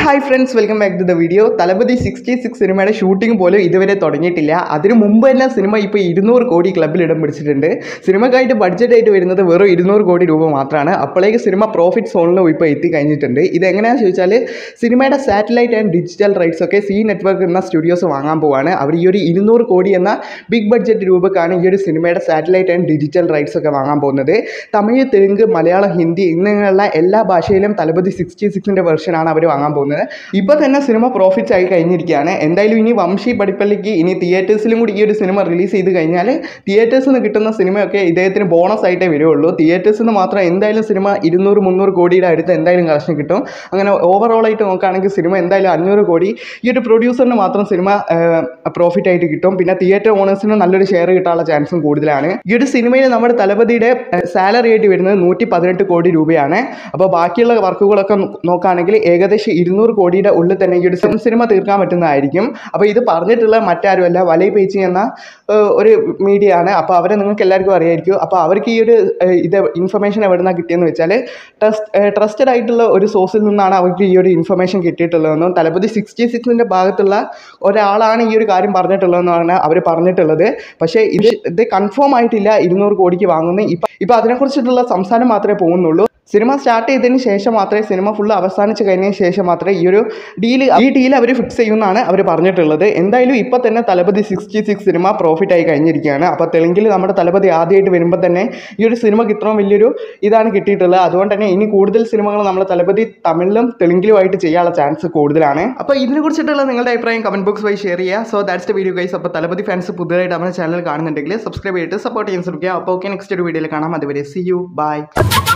hi friends welcome back to the video Thalapathy sixty six സിനിമയുടെ shooting പോലും ഇതുവരെ തുടങ്ങിയിട്ടില്ല അതിന് മുമ്പ് തന്നെ സിനിമ ഇപ്പോൾ ഇരുന്നൂറ് കോടി ക്ലബിൽ ഇടം പിടിച്ചിട്ടുണ്ട് സിനിമക്കായിട്ട് ബഡ്ജറ്റ് ആയിട്ട് വരുന്നത് വെറും ഇരുന്നൂറ് കോടി രൂപ മാത്രമാണ് അപ്പോഴേക്ക് സിനിമ പ്രോഫിറ്റ് സോണിലും ഇപ്പോൾ എത്തി കഴിഞ്ഞിട്ടുണ്ട് ഇത് എങ്ങനെയാണെന്ന് ചോദിച്ചാൽ സിനിമയുടെ സാറ്റലൈറ്റ് ആൻഡ് ഡിജിറ്റൽ റൈറ്റ്സ് ഒക്കെ സി നെറ്റ്വർക്ക് എന്ന സ്റ്റുഡിയോസ് വാങ്ങാൻ പോവാണ് അവർ ഈ ഒരു ഇരുന്നൂറ് കോടി എന്ന ബിഗ് ബഡ്ജറ്റ് രൂപക്കാണ് ഈ ഒരു സിനിമയുടെ സാറ്റലൈറ്റ് ആൻഡ് ഡിജിറ്റൽ റൈറ്റ്സ് ഒക്കെ വാങ്ങാൻ പോകുന്നത് തമിഴ് തെലുങ്ക് മലയാളം ഹിന്ദി എന്നിങ്ങനെയുള്ള എല്ലാ ഭാഷയിലും തലപതി സിക്സ്റ്റി സിക്സിൻ്റെ വെർഷനാണ് അവർ വാങ്ങാൻ പോകുന്നത് ഇപ്പോൾ തന്നെ സിനിമ പ്രോഫിറ്റ്സ് ആയി കഴിഞ്ഞിരിക്കുകയാണ് എന്തായാലും ഇനി വംശി പടിപ്പള്ളിക്ക് ഇനി തിയേറ്റേഴ്സിലും കൂടി ഈ ഒരു സിനിമ റിലീസ് ചെയ്ത് കഴിഞ്ഞാൽ തിയേറ്റേഴ്സിൽ നിന്ന് കിട്ടുന്ന സിനിമയൊക്കെ ഇദ്ദേഹത്തിന് ബോണസ് ആയിട്ടേ വരുള്ളൂ തിയേറ്റേഴ്സിൽ നിന്ന് മാത്രം എന്തായാലും സിനിമ ഇരുന്നൂറ് മുന്നൂറ് കോടിയുടെ അടുത്ത് എന്തായാലും കളക്ഷൻ കിട്ടും അങ്ങനെ ഓവറോൾ ആയിട്ട് നോക്കുകയാണെങ്കിൽ സിനിമ എന്തായാലും അഞ്ഞൂറ് കോടി ഈ ഒരു പ്രൊഡ്യൂസറിന് മാത്രം സിനിമ പ്രോഫിറ്റ് ആയിട്ട് കിട്ടും പിന്നെ തിയേറ്റർ ഓണേഴ്സിന് നല്ലൊരു ഷെയർ കിട്ടാനുള്ള ചാൻസും കൂടുതലാണ് ഈ ഒരു സിനിമയിൽ നമ്മുടെ തലപതിയുടെ സാലറി ആയിട്ട് വരുന്നത് നൂറ്റി പതിനെട്ട് കോടി രൂപയാണ് അപ്പോൾ ബാക്കിയുള്ള വർക്കുകളൊക്കെ നോക്കുകയാണെങ്കിൽ ഏകദേശം ഇരുന്നൂറ് കോടിയുടെ ഉള്ളിൽ തന്നെ ഈ ഒരു സിം സിനിമ തീർക്കാൻ പറ്റുന്നതായിരിക്കും അപ്പോൾ ഇത് പറഞ്ഞിട്ടുള്ള മറ്റാരുമല്ല വലൈ പേച്ചി എന്ന ഏഹ്, ഒരു മീഡിയ ആണ് അപ്പോൾ അവരെ നിങ്ങൾക്ക് എല്ലാവർക്കും അറിയായിരിക്കും അപ്പോൾ അവർക്ക് ഈ ഒരു ഏഹ്, ഇത് ഇൻഫർമേഷൻ എവിടെ നിന്നാണ് കിട്ടിയെന്ന് വെച്ചാൽ ട്രസ്റ്റ് ട്രസ്റ്റഡ് ആയിട്ടുള്ള ഒരു സോഴ്സിൽ നിന്നാണ് അവർക്ക് ഈ ഒരു ഇൻഫർമേഷൻ കിട്ടിയിട്ടുള്ളതെന്നും തലപതി സിക്സ്റ്റി സിക്സിൻ്റെ ഭാഗത്തുള്ള ഒരാളാണ് ഈ ഒരു കാര്യം പറഞ്ഞിട്ടുള്ളതെന്നാണ് അവർ പറഞ്ഞിട്ടുള്ളത് പക്ഷേ ഇത് ഇത് കൺഫേം ആയിട്ടില്ല ഇരുന്നൂറ് കോടിക്ക് വാങ്ങുന്നത് ഇപ്പം ഇപ്പം അതിനെക്കുറിച്ചിട്ടുള്ള സംസാരം മാത്രമേ പോകുന്നുള്ളൂ സിനിമ സ്റ്റാർട്ട് ചെയ്തതിന് ശേഷം മാത്രമേ സിനിമ ഫുള്ള് അവസാനിച്ച് കഴിഞ്ഞതിന് ശേഷം മാത്രമേ ഈ ഒരു ഡീല് ഈ ഡീൽ അവർ ഫിക്സ് ചെയ്യുമെന്നാണ് അവർ പറഞ്ഞിട്ടുള്ളത് എന്തായാലും ഇപ്പോൾ തന്നെ Thalapathy sixty six cinema profit ആയി കഴിഞ്ഞിരിക്കുകയാണ് അപ്പോൾ തെലുങ്കിൽ നമ്മുടെ തലപതി ആദ്യമായിട്ട് വരുമ്പോൾ തന്നെ ഈ ഒരു സിനിമക്ക് ഇത്രയും വലിയൊരു ഇതാണ് കിട്ടിയിട്ടുള്ളത് അതുകൊണ്ട് തന്നെ ഇനി കൂടുതൽ സിനിമകൾ നമ്മുടെ തലപതി തമിഴിലും തെലുങ്കിലുമായിട്ട് ചെയ്യാനുള്ള ചാൻസ് കൂടുതലാണ് അപ്പോൾ ഇതിനെ കുറിച്ചിട്ടുള്ള നിങ്ങളുടെ അഭിപ്രായം കമന്റ് ബോക്സ് വഴി ഷെയർ ചെയ്യുക so that's the video guys അപ്പോൾ തലപതി ഫാൻസ് പുതുതായിട്ട് നമ്മുടെ ചാനൽ കാണുന്നുണ്ടെങ്കിൽ സബ്സ്ക്രൈബ് ചെയ്തിട്ട് സപ്പോർട്ട് ചെയ്യാൻ ശ്രമിക്കുക അപ്പോൾ ഓക്കെ നെക്സ്റ്റ് ഒരു വീഡിയോയിൽ കാണാം അതുവരെ സി യു ബൈ